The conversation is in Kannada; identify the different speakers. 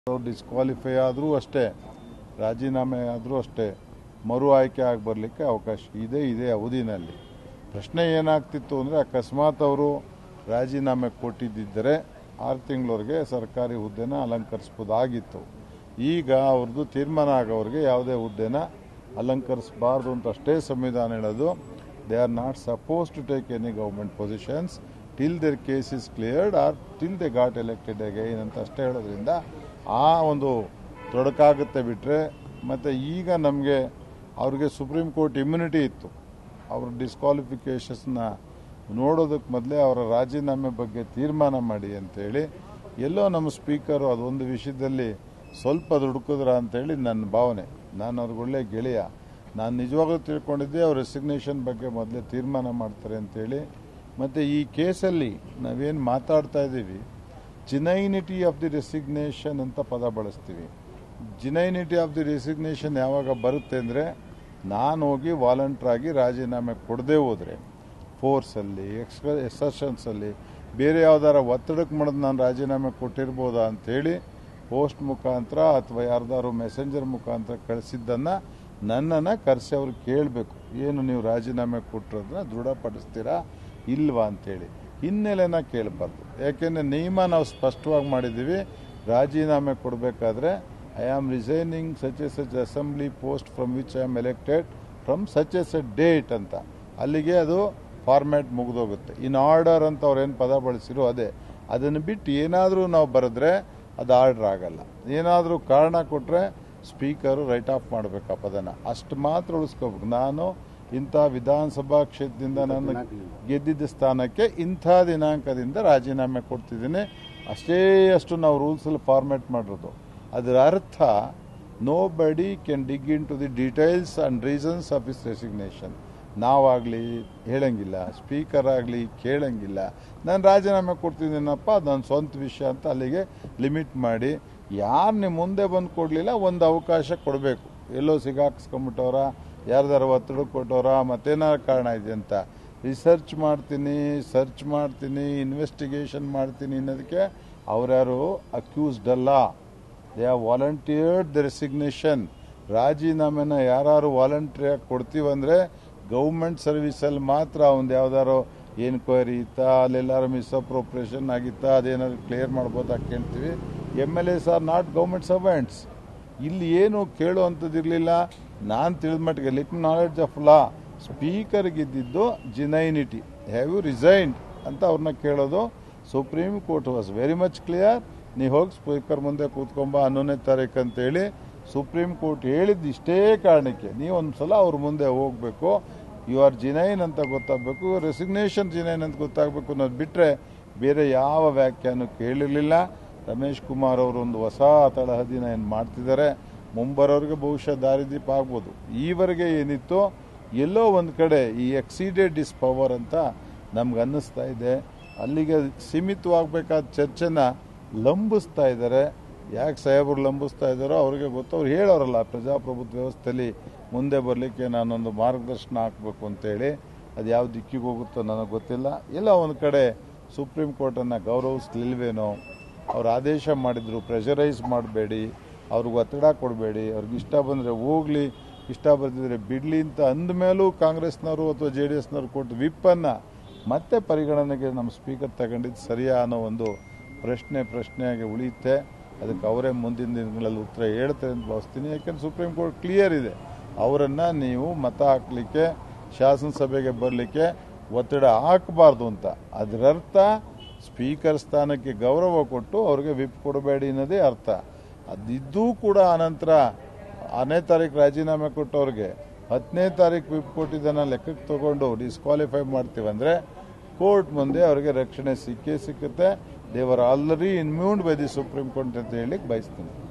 Speaker 1: ಅವ್ರು ಡಿಸ್ಕ್ವಾಲಿಫೈ ಆದರೂ ಅಷ್ಟೇ ರಾಜೀನಾಮೆ ಆದರೂ ಅಷ್ಟೇ ಮರು ಆಯ್ಕೆ ಆಗಿ ಬರಲಿಕ್ಕೆ ಅವಕಾಶ ಇದೆ ಇದೆ ಅವಧಿನಲ್ಲಿ ಪ್ರಶ್ನೆ ಏನಾಗ್ತಿತ್ತು ಅಂದರೆ ಅಕಸ್ಮಾತ್ ಅವರು ರಾಜೀನಾಮೆ ಕೊಟ್ಟಿದ್ದರೆ ಆರು ತಿಂಗಳವರೆಗೆ ಸರ್ಕಾರಿ ಹುದ್ದೆನ ಅಲಂಕರಿಸ್ಬೋದಾಗಿತ್ತು ಈಗ ಅವ್ರದ್ದು ತೀರ್ಮಾನ ಆಗೋರಿಗೆ ಯಾವುದೇ ಹುದ್ದೆನ ಅಲಂಕರಿಸಬಾರ್ದು ಅಂತ ಅಷ್ಟೇ ಸಂವಿಧಾನ ಹೇಳೋದು they are not suppose to take any government positions till their case is cleared or till they got elected again ಅಂತ ಅಷ್ಟೇ ಹೇಳೋದ್ರಿಂದ ಆ ಒಂದು ತೊಡಕಾಗುತ್ತೆ ಬಿಟ್ಟರೆ ಮತ್ತು ಈಗ ನಮಗೆ ಅವ್ರಿಗೆ ಸುಪ್ರೀಂ ಕೋರ್ಟ್ ಇಮ್ಯುನಿಟಿ ಇತ್ತು ಅವ್ರ ಡಿಸ್ಕ್ವಾಲಿಫಿಕೇಷನ್ಸ್ನ ನೋಡೋದಕ್ಕೆ ಮೊದಲೇ ಅವರ ರಾಜೀನಾಮೆ ಬಗ್ಗೆ ತೀರ್ಮಾನ ಮಾಡಿ ಅಂತೇಳಿ ಎಲ್ಲೋ ನಮ್ಮ ಸ್ಪೀಕರು ಅದೊಂದು ವಿಷಯದಲ್ಲಿ ಸ್ವಲ್ಪ ದುಡುಕಿದ್ರ ಅಂತೇಳಿ ನನ್ನ ಭಾವನೆ ನಾನು ಅವ್ರಿಗೆ ಒಳ್ಳೆ ಗೆಳೆಯ ನಾನು ನಿಜವಾಗ್ಲೂ ತಿಳ್ಕೊಂಡಿದ್ದೆ ಅವ್ರ ರೆಸಿಗ್ನೇಷನ್ ಬಗ್ಗೆ ಮೊದಲೇ ತೀರ್ಮಾನ ಮಾಡ್ತಾರೆ ಅಂತೇಳಿ ಮತ್ತು ಈ ಕೇಸಲ್ಲಿ ನಾವೇನು ಮಾತಾಡ್ತಾ ಇದ್ದೀವಿ ಜಿನೈನಿಟಿ ಆಫ್ ದಿ ರೆಸಿಗ್ನೇಷನ್ ಅಂತ ಪದ ಬಳಸ್ತೀವಿ ಜಿನೈನಿಟಿ ಆಫ್ ದಿ ರೆಸಿಗ್ನೇಷನ್ ಯಾವಾಗ ಬರುತ್ತೆ ಅಂದರೆ ನಾನು ಹೋಗಿ ವಾಲಂಟ್ರಾಗಿ ರಾಜೀನಾಮೆ ಕೊಡದೇ ಹೋದರೆ ಫೋರ್ಸಲ್ಲಿ ಎಕ್ಸ್ ಎಕ್ಸರ್ಷನ್ಸಲ್ಲಿ ಬೇರೆ ಯಾವ್ದಾರ ಒತ್ತಡಕ್ಕೆ ಮಾಡೋದು ನಾನು ರಾಜೀನಾಮೆ ಕೊಟ್ಟಿರ್ಬೋದಾ ಅಂಥೇಳಿ ಪೋಸ್ಟ್ ಮುಖಾಂತರ ಅಥವಾ ಯಾರ್ದಾರು ಮೆಸೆಂಜರ್ ಮುಖಾಂತರ ಕಳಿಸಿದ್ದನ್ನು ನನ್ನನ್ನು ಕರೆಸಿ ಅವ್ರು ಕೇಳಬೇಕು ಏನು ನೀವು ರಾಜೀನಾಮೆ ಕೊಟ್ಟಿರೋದನ್ನ ದೃಢಪಡಿಸ್ತೀರಾ ಇಲ್ವಾ ಅಂತೇಳಿ ಹಿನ್ನೆಲೆನ ಕೇಳಬಾರ್ದು ಯಾಕೆಂದರೆ ನಿಯಮ ನಾವು ಸ್ಪಷ್ಟವಾಗಿ ಮಾಡಿದ್ದೀವಿ ರಾಜೀನಾಮೆ ಕೊಡಬೇಕಾದ್ರೆ I am resigning such a such assembly post from which I am elected from such as a date ಅಂತ ಅಲ್ಲಿಗೆ ಅದು ಫಾರ್ಮ್ಯಾಟ್ ಮುಗಿದೋಗುತ್ತೆ ಇನ್ ಆರ್ಡರ್ ಅಂತ ಅವ್ರೇನು ಪದ ಬಳಸಿರೋ ಅದೇ ಅದನ್ನು ಬಿಟ್ಟು ಏನಾದರೂ ನಾವು ಬರೆದ್ರೆ ಅದು ಆರ್ಡರ್ ಆಗಲ್ಲ ಏನಾದರೂ ಕಾರಣ ಕೊಟ್ಟರೆ ಸ್ಪೀಕರು ರೈಟ್ ಆಫ್ ಮಾಡಬೇಕು ಆ ಪದನ ಅಷ್ಟು ಮಾತ್ರ ಉಳಿಸ್ಕೋಬೇಕು ನಾನು ಇಂಥ ವಿಧಾನಸಭಾ ಕ್ಷೇತ್ರದಿಂದ ನಾನು ಗೆದ್ದಿದ್ದ ಸ್ಥಾನಕ್ಕೆ ಇಂಥ ದಿನಾಂಕದಿಂದ ರಾಜೀನಾಮೆ ಕೊಡ್ತಿದ್ದೀನಿ ಅಷ್ಟೇ ಅಷ್ಟು ನಾವು ರೂಲ್ಸಲ್ಲಿ ಫಾರ್ಮ್ಯಾಟ್ ಮಾಡಿರೋದು ಅದರ ಅರ್ಥ nobody can dig into the details and reasons of his resignation ನಾವಾಗಲಿ ಹೇಳಂಗಿಲ್ಲ ಸ್ಪೀಕರ್ ಆಗಲಿ ಕೇಳಂಗಿಲ್ಲ ನಾನು ರಾಜೀನಾಮೆ ಕೊಡ್ತಿದ್ದೀನಪ್ಪ ಅದು ನನ್ನ ಸ್ವಂತ ವಿಷಯ ಅಂತ ಅಲ್ಲಿಗೆ ಲಿಮಿಟ್ ಮಾಡಿ ಯಾರು ನೀವು ಮುಂದೆ ಬಂದು ಕೊಡಲಿಲ್ಲ ಒಂದು ಅವಕಾಶ ಕೊಡಬೇಕು ಎಲ್ಲೋ ಸಿಗಾಕ್ಸ್ಕೊಂಬಿಟ್ಟವ್ರ ಯಾರ್ದಾರ ಒತ್ತಡ ಕೊಟ್ಟವ್ರ ಮತ್ತೇನಾರು ಕಾರಣ ಇದೆ ಅಂತ ರಿಸರ್ಚ್ ಮಾಡ್ತೀನಿ ಸರ್ಚ್ ಮಾಡ್ತೀನಿ ಇನ್ವೆಸ್ಟಿಗೇಷನ್ ಮಾಡ್ತೀನಿ ಅನ್ನೋದಕ್ಕೆ ಅವ್ರ್ಯಾರು ಅಕ್ಯೂಸ್ಡ್ ಅಲ್ಲ they are volunteered the resignation ರಾಜೀನಾಮೆನ ಯಾರು ವಾಲಂಟ್ರಿಯಾಗಿ ಕೊಡ್ತೀವಂದ್ರೆ ಗೌರ್ಮೆಂಟ್ ಸರ್ವಿಸಲ್ಲಿ ಮಾತ್ರ ಒಂದು ಯಾವ್ದಾರೋ ಎನ್ಕ್ವೈರಿ ಇತ್ತಾ ಅಲ್ಲೆಲ್ಲಾರು ಮಿಸ್ಅಪ್ರೋಪ್ರೇಷನ್ ಆಗಿತ್ತಾ ಅದೇನಾದ್ರು ಕ್ಲಿಯರ್ ಮಾಡ್ಬೋದಾ ಕೇಳ್ತೀವಿ M L S are not government servants ಇಲ್ಲಿ ಏನು ಕೇಳುವಂಥದ್ದಿರಲಿಲ್ಲ ನಾನು ತಿಳಿದ ಮಟ್ಟಿಗೆ ಲಿಕ್ ನಾಲೆಡ್ಜ್ ಆಫ್ ಲಾ ಸ್ಪೀಕರ್ಗಿದ್ದಿದ್ದು ಜಿನೈನಿಟಿ ಹ್ಯಾವ್ ಯು ರಿಸೈನ್ಡ್ ಅಂತ ಅವ್ರನ್ನ ಕೇಳೋದು supreme court was very much clear ನೀವು ಹೋಗಿ ಸ್ಪೀಕರ್ ಮುಂದೆ ಕೂತ್ಕೊಂಬ ಹನ್ನೊಂದನೇ ತಾರೀಕು ಅಂತೇಳಿ ಸುಪ್ರೀಂ ಕೋರ್ಟ್ ಹೇಳಿದ್ದು ಇಷ್ಟೇ ಕಾರಣಕ್ಕೆ ನೀವು ಒಂದು ಸಲ ಅವ್ರ ಮುಂದೆ ಹೋಗಬೇಕು ಯು ಆರ್ ಜಿನೈನ್ ಅಂತ ಗೊತ್ತಾಗಬೇಕು ರೆಸಿಗ್ನೇಷನ್ ಜಿನೈನ್ ಅಂತ ಗೊತ್ತಾಗಬೇಕು ಅನ್ನೋದು ಬಿಟ್ಟರೆ ಬೇರೆ ಯಾವ ವ್ಯಾಖ್ಯಾನ ಕೇಳಿರಲಿಲ್ಲ ರಮೇಶ್ ಕುಮಾರ್ ಅವರು ಒಂದು ಹೊಸ ತಳಹದಿನ ಏನು ಮಾಡ್ತಿದ್ದಾರೆ ಮುಂಬರೋರಿಗೆ ಬಹುಶಃ ದಾರಿದೀಪ ಆಗ್ಬೋದು ಈವರೆಗೆ ಏನಿತ್ತು ಎಲ್ಲೋ ಒಂದು ಕಡೆ ಈ ಎಕ್ಸೀಡೆಡ್ ಇಸ್ ಪವರ್ ಅಂತ ನಮ್ಗೆ ಅನ್ನಿಸ್ತಾ ಇದೆ ಅಲ್ಲಿಗೆ ಸೀಮಿತವಾಗಬೇಕಾದ ಚರ್ಚೆನ ಲಂಬಿಸ್ತಾ ಇದ್ದಾರೆ ಯಾಕೆ ಸಾಹೇಬರು ಲಂಬಿಸ್ತಾ ಇದ್ದಾರೋ ಅವ್ರಿಗೆ ಗೊತ್ತು ಅವ್ರು ಹೇಳೋರಲ್ಲ ಪ್ರಜಾಪ್ರಭುತ್ವ ವ್ಯವಸ್ಥೆಯಲ್ಲಿ ಮುಂದೆ ಬರಲಿಕ್ಕೆ ನಾನೊಂದು ಮಾರ್ಗದರ್ಶನ ಹಾಕಬೇಕು ಅಂತೇಳಿ ಅದು ಯಾವ ದಿಕ್ಕಿಗೆ ಹೋಗುತ್ತೋ ನನಗೆ ಗೊತ್ತಿಲ್ಲ ಎಲ್ಲ ಒಂದು ಕಡೆ ಸುಪ್ರೀಂ ಕೋರ್ಟನ್ನು ಗೌರವಿಸ್ಲಿಲ್ವೇನೋ ಅವ್ರು ಆದೇಶ ಮಾಡಿದ್ರು ಪ್ರೆಷರೈಸ್ ಮಾಡಬೇಡಿ ಅವ್ರಿಗೆ ಒತ್ತಡ ಕೊಡಬೇಡಿ ಅವ್ರಿಗೆ ಇಷ್ಟ ಬಂದರೆ ಹೋಗ್ಲಿ ಇಷ್ಟ ಬರ್ತಿದ್ರೆ ಬಿಡಲಿ ಅಂತ ಅಂದಮೇಲೂ ಕಾಂಗ್ರೆಸ್ನವರು ಅಥವಾ ಜೆ ಡಿ ಎಸ್ನವರು ಕೊಟ್ಟು ವಿಪ್ಪನ್ನು ಮತ್ತೆ ಪರಿಗಣನೆಗೆ ನಮ್ಮ ಸ್ಪೀಕರ್ ತಗೊಂಡಿದ್ದು ಸರಿಯಾ ಅನ್ನೋ ಒಂದು ಪ್ರಶ್ನೆ ಪ್ರಶ್ನೆಯಾಗಿ ಉಳಿಯುತ್ತೆ ಅದಕ್ಕೆ ಅವರೇ ಮುಂದಿನ ದಿನಗಳಲ್ಲಿ ಉತ್ತರ ಹೇಳ್ತಾರೆ ಅಂತ ಭಾವಿಸ್ತೀನಿ ಯಾಕೆಂದ್ರೆ ಸುಪ್ರೀಂ ಕೋರ್ಟ್ ಕ್ಲಿಯರ್ ಇದೆ ಅವರನ್ನು ನೀವು ಮತ ಹಾಕಲಿಕ್ಕೆ ಶಾಸನಸಭೆಗೆ ಬರಲಿಕ್ಕೆ ಒತ್ತಡ ಹಾಕಬಾರ್ದು ಅಂತ ಅದರರ್ಥ ಸ್ಪೀಕರ್ ಸ್ಥಾನಕ್ಕೆ ಗೌರವ ಕೊಟ್ಟು ಅವ್ರಿಗೆ ವಿಪ್ ಕೊಡಬೇಡಿ ಅನ್ನೋದೇ ಅರ್ಥ ಅದಿದ್ದೂ ಕೂಡ ಅನಂತರ ಆರನೇ ತಾರೀಕು ರಾಜೀನಾಮೆ ಕೊಟ್ಟವ್ರಿಗೆ ಹತ್ತನೇ ತಾರೀಕು ವಿಪ್ ಕೊಟ್ಟಿದ್ದನ್ನು ಲೆಕ್ಕಕ್ಕೆ ತಗೊಂಡು ಡಿಸ್ಕ್ವಾಲಿಫೈ ಮಾಡ್ತೀವಂದ್ರೆ ಕೋರ್ಟ್ ಮುಂದೆ ಅವರಿಗೆ ರಕ್ಷಣೆ ಸಿಕ್ಕೇ ಸಿಕ್ಕುತ್ತೆ they were already immuned by the supreme court ಅಂತ ಹೇಳಲಿಕ್ಕೆ ಬಯಸ್ತೀನಿ